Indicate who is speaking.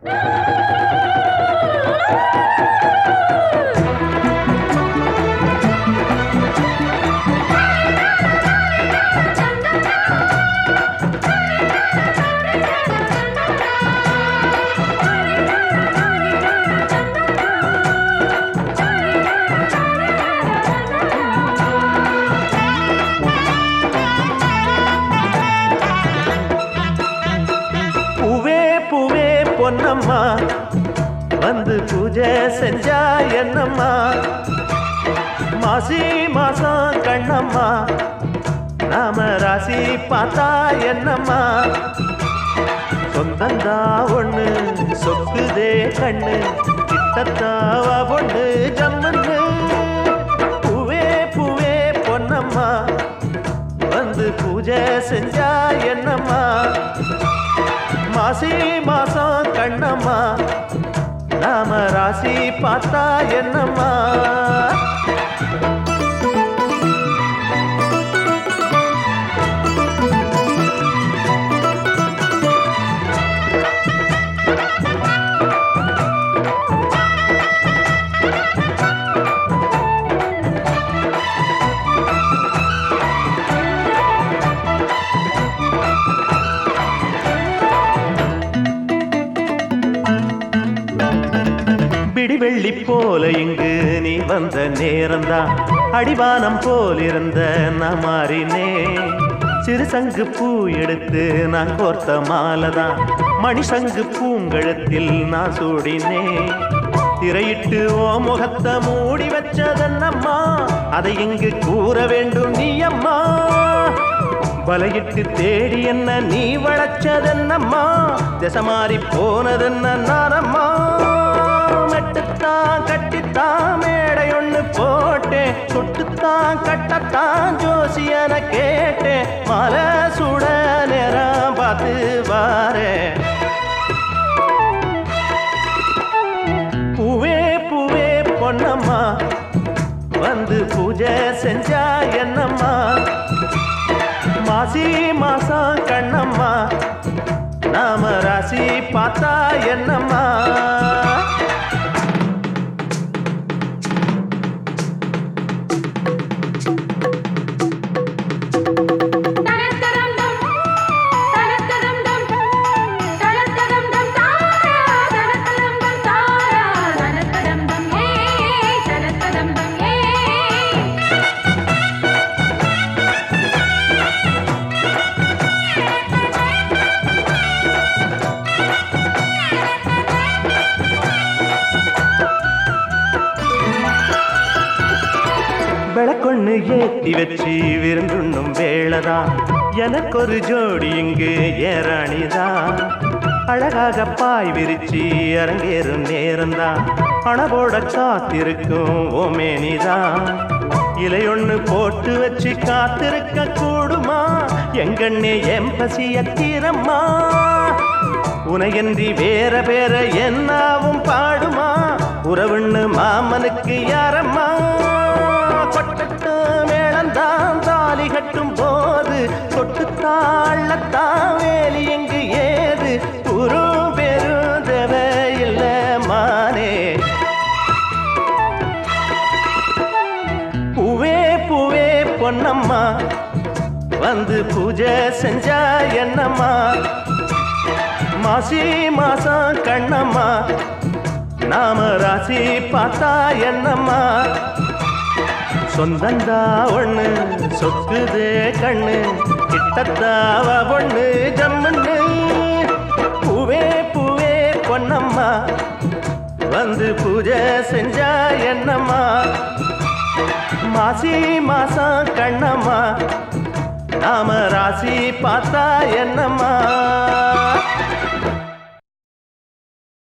Speaker 1: பூவே பூவே பொன்னம்மா வந்து பூஜை செஞ்சா என்னம்மா மாசி மாசம் கண்ணம்மா நாம ராசி பார்த்தா என்னம்மா சொந்தந்தா ஒண்ணு சொக்குதே கண்ணு கிட்டத்தாவா பொண்ணு ஜம்மன்னு பூவே பூவே பொன்னம்மா வந்து பூஜை செஞ்சா என்னம்மா மாசி மாசம் கண்ணம்மா நாம ராசி பார்த்தா என்னம்மா பிடிவெள்ளி போல இங்கு நீ வந்த நேரம்தான் அடிவானம் போல் இருந்த நான் மாறினே சிறுசங்கு பூ எடுத்து நான் கோர்த்த மாலைதான் மணிசங்கு பூங்கழுத்தில் நான் சூடினே திரையிட்டு ஓ முகத்தை மூடி வச்சதன்னம்மா அதை இங்கு கூற வேண்டும் நீ அம்மா வலையிட்டு தேடி என்ன நீ வளச்சதென்னம்மா திசை மாறி போனதென்ன நானம்மா மெட்டுத்தான் கட்டித்தான் மேடை ஒண்ணு போட்டேன் சுட்டுத்தான் கட்டத்தான் ஜோசியன கேட்டேன் மலை சுட நேரம் பார்த்து வாரேன் பூவே பூவே பொன்னம்மா வந்து பூஜை செஞ்சா என்னம்மா மாசி மாசம் கண்ணம்மா நாம ராசி பார்த்தா என்னம்மா
Speaker 2: தனத்தரம்டம் தனத்தரம்டம் தனத்தரம்டம் தாரா தனத்தரம்டம் தாரா தனத்தரம்டம் ஏ தனத்தரம்டம் ஏ
Speaker 1: விளக்கொண்ணு ஏத்தி வச்சு விருந்துண்ணும் வேளைதான் எனக்கு ஒரு ஜோடி இங்கு ஏறாணிதான் அழகாக பாய் விரிச்சு அரங்கேறும் நேரம்தான் அணவோட காத்திருக்கும் ஓமேனிதான் இலையொண்ணு போட்டு வச்சு காத்திருக்க கூடுமா எங்கண்ணே எம் பசிய தீரம்மா உனையன்றி வேற வேற என்னாவும் பாடுமா உறவுன்னு மாமனுக்கு யாரம்மா கொட்டட்டு மேளந்தான் தாலி கட்டும் போது கொட்டுத்தாள்ளத்தான் வேலி எங்கு ஏது குரு பெரும் தேவையில்ல மானே பூவே பூவே பொன்னம்மா வந்து பூஜை செஞ்சா என்னம்மா மாசி மாசம் கண்ணம்மா நாம ராசி பார்த்தா என்னம்மா சொந்தந்தா ஒண்ணு சொக்குதே கண்ணு கிட்டத்தாவ பொண்ணு ஜம்முன்னு பூவே பூவே பொன்னம்மா வந்து பூஜை செஞ்சா என்னம்மா மாசி மாசம் கண்ணம்மா நாம ராசி பார்த்தா என்னம்மா